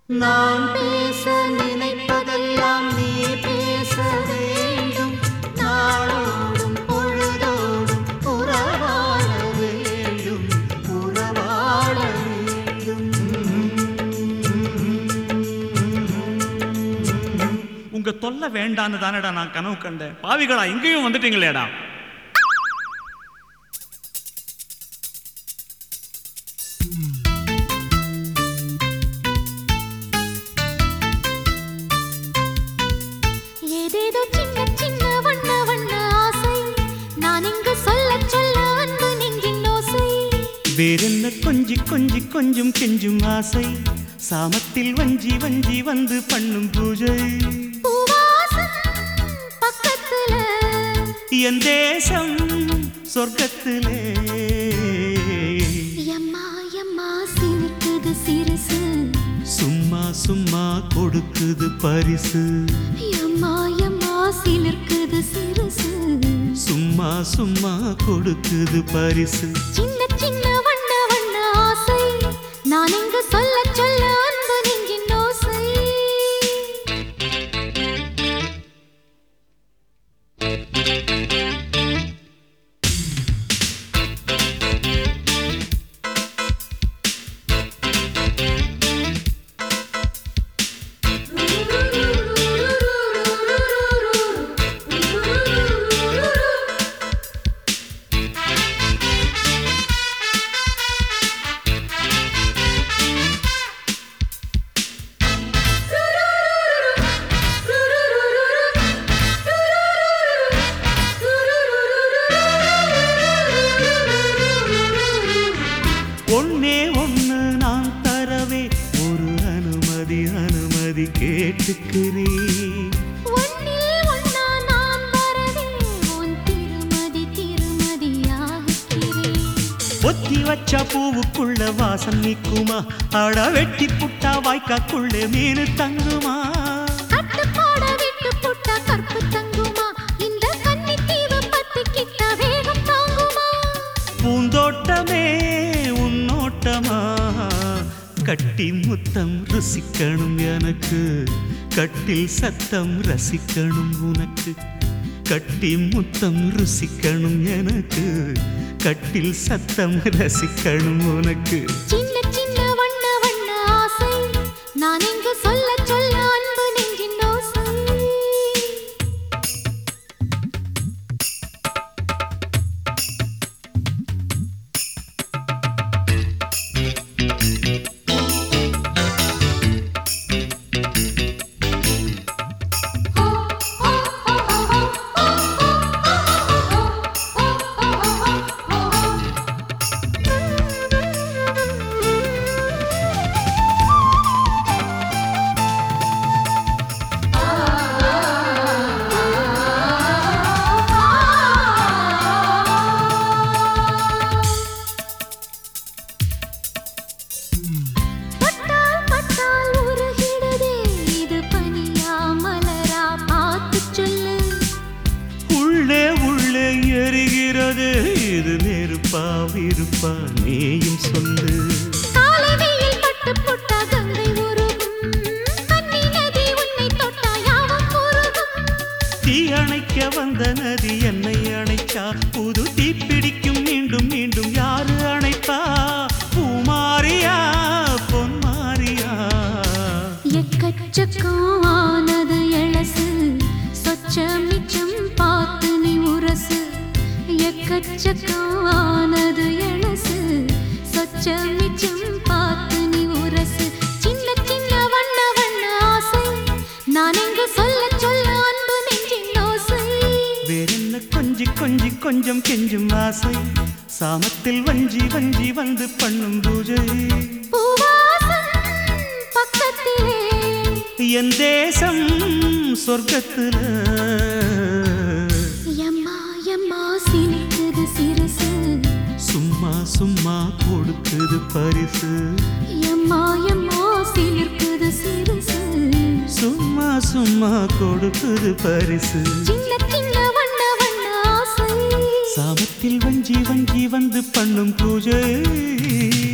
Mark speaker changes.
Speaker 1: நான் பேச நினைப்பதெல்லாம் நீ பேச வேண்டும் நாளோடும் பொழுதோடும் உறவாட வேண்டும் உறவாட வேண்டும்
Speaker 2: உங்க தொல்லை வேண்டான்னு தானடா நான் கனவு கண்டேன் பாவிகளா இங்கேயும் வந்துட்டீங்களேடா
Speaker 3: ஏதேதோ சின்ன சின்ன வண்ண வண்ண ஆசை நான் இங்கு சொல்ல சொல்ல அன்பு நெஞ்சின் ஓசை
Speaker 2: வேறென்ன கொஞ்சி கொஞ்சி கொஞ்சம் கெஞ்சும் ஆசை சாமத்தில் வஞ்சி வஞ்சி வந்து பண்ணும் பூஜை
Speaker 3: பூவாசம் பக்கத்துல
Speaker 2: என் தேசம் சொர்க்கத்திலே
Speaker 3: எம்மா எம்மா சிரிக்குது சிறுசு
Speaker 2: சும்மா சும்மா கொடுக்குது பரிசு
Speaker 3: எம்மா எம்மா சிலிர்க்குது சிறுசு
Speaker 2: சும்மா சும்மா கொடுக்குது பரிசு
Speaker 3: சின்ன சின்ன வண்ண வண்ண ஆசை நான் இங்கு சொல்ல சொல்ல அன்பு நெஞ்சின் ஓசை
Speaker 2: ஒன்னே ஒண்ணு நான் தரவே ஒரு அனுமதி அனுமதி கேட்டுக்கிறேன்
Speaker 3: ஒன்னில் ஒன்னா நான் வரவே உன் திருமதி திருமதியாகிறேன்
Speaker 2: ஒத்தி வச்ச பூவுக்குள்ள வாசம் நிக்குமா அட வெட்டி புட்டா வாய்க்காக்குள்ள மீனு தங்குமா
Speaker 3: கட்டு போட விட்டு புட்டா கற்பு தங்குமா இந்த கன்னி தீவு பத்து கிட்ட வேகம் தாங்குமா
Speaker 2: பூந்தோட்டமே உன்னோட்டமா கட்டி முத்தம் ருசிக்கணும் எனக்கு கட்டில் சத்தம் ரசிக்கணும் உனக்கு கட்டி முத்தம் ருசிக்கணும் எனக்கு கட்டில் சத்தம் ரசிக்கணும் உனக்கு
Speaker 3: சின்ன சின்ன வண்ண வண்ண ஆசை நான் இங்கு சொல்ல சொல்ல அன்பு நெஞ்சின் ஓசை பட்டால் பட்டால் உருகிடுதே இது பனியா மலரா பார்த்து சொல்லு
Speaker 2: உள்ளே உள்ளே எரிகிறது இது நெருப்பா விருப்பா நீயும் சொல்லு
Speaker 3: காலை வெயில் பட்டு புட்டா கங்கை உருகும் கன்னி நதி உன்னை தொட்டா யாவும் உருகும்
Speaker 2: தீ அணைக்க வந்த நதி என்னை அணைச்சா புது தீ பிடிக்கும் மீண்டும் மீண்டும் யாரு அணைப்பா பூமாரியா பொன்மாரியா
Speaker 3: எக்கச்சக்கம் ஆனது எழசு சொச்ச மிச்சம் பார்த்து நீ உரசு எக்கச்சக்கம் ஆனது எழசு சொச்ச மிச்சம் பார்த்து நீ உரசு சின்ன சின்ன வண்ண வண்ண ஆசை நான் எங்கு சொல்ல சொல்ல அன்பு நெஞ்சின் ஓசை
Speaker 2: வேறென்ன கொஞ்சி கொஞ்சி கொஞ்சம் கெஞ்சும் ஆசை சாமத்தில் வஞ்சி வஞ்சி வந்து பண்ணும் பூஜை
Speaker 3: பூவாசம் பக்கத்திலே
Speaker 2: என் தேசம் சொர்க்கத்துல
Speaker 3: எம்மா எம்மா சிலிக்குது சிறுசு
Speaker 2: சும்மா சும்மா கொடுக்குது பரிசு
Speaker 3: எம்மா எம்மா சிலிர்க்குது சிறுசு
Speaker 2: சும்மா சும்மா கொடுக்குது பரிசு
Speaker 3: சின்ன சின்ன வண்ண வண்ண ஆசை
Speaker 2: சாமத்தில் வஞ்சி வஞ்சி வந்து பண்ணும் பூஜை